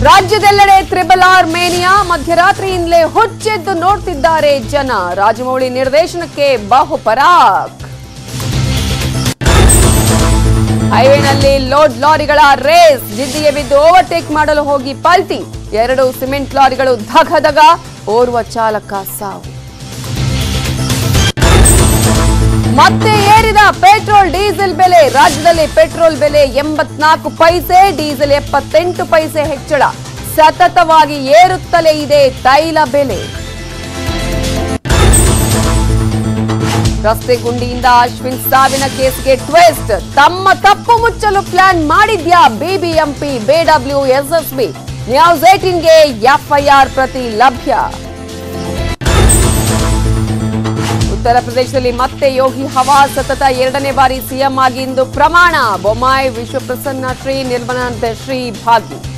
ರಾಜ್ಯದೆಲ್ಲೆಡೆ triple R mania ಮಧ್ಯರಾತ್ರಿಯಿಂದಲೇ ಹುಚ್ಚೆದ್ದು ನೋಡ್ತಿದ್ದಾರೆ ಜನ ರಾಜಮೌಳಿ ನಿರ್ದೇಶನಕ್ಕೆ ಬಾಹುಪರಾಕ್ ಹೈವೇನಲ್ಲಿ ಲೋಡ್ ಲಾರಿಗಳ ರೇಸ್ ಜಿದ್ದಿಗೆ ಬಿದ್ದು ಓವರ್ಟೇಕ್ ಮಾಡಲು ಹೋಗಿ ಪಲ್ಟಿ ಎರಡು ಸಿಮೆಂಟ್ ಲಾರಿಗಳು ಧಗ ಧಗ ಓರ್ವ ಚಾಲಕ ಸಾವು ಮತ್ತೆ ಏರಿದ ಪೆಟ್ರೋಲ್ ಡೀಸೆಲ್ ಬೆಲೆ ರಾಜ್ಯದಲ್ಲಿ ಪೆಟ್ರೋಲ್ ಬೆಲೆ ಎಂಬತ್ನಾಲ್ಕು ಪೈಸೆ ಡೀಸೆಲ್ ಎಪ್ಪತ್ತೆಂಟು ಪೈಸೆ ಹೆಚ್ಚಳ ಸತತವಾಗಿ ಏರುತ್ತಲೇ ಇದೆ ತೈಲ ಬೆಲೆ ರಸ್ತೆ ಗುಂಡಿಯಿಂದ ಅಶ್ವಿನ್ ಸಾವಿನ ಕೇಸ್ಗೆ ಟ್ವಿಸ್ಟ್ ತಮ್ಮ ತಪ್ಪು ಮುಚ್ಚಲು ಪ್ಲಾನ್ ಮಾಡಿದ್ಯಾ ಬಿಬಿಎಂಪಿ ಬಿಡಬ್ಲ್ಯೂ ಎಸ್ಎಸ್ಬಿ ನ್ಯೂಸ್ ಏಟೀನ್ಗೆ ಎಫ್ಐಆರ್ ಪ್ರತಿ ಲಭ್ಯ ಉತ್ತರ ಪ್ರದೇಶದಲ್ಲಿ ಮತ್ತೆ ಯೋಗಿ ಹವಾ ಸತತ ಎರಡನೇ ಬಾರಿ ಸಿಎಂ ಆಗಿ ಇಂದು ಪ್ರಮಾಣ ಬೊಮ್ಮಾಯಿ ವಿಶ್ವಪ್ರಸನ್ನ ಶ್ರೀ ನಿರ್ಮಲಾನಂದ ಶ್ರೀ ಭಾಗಿ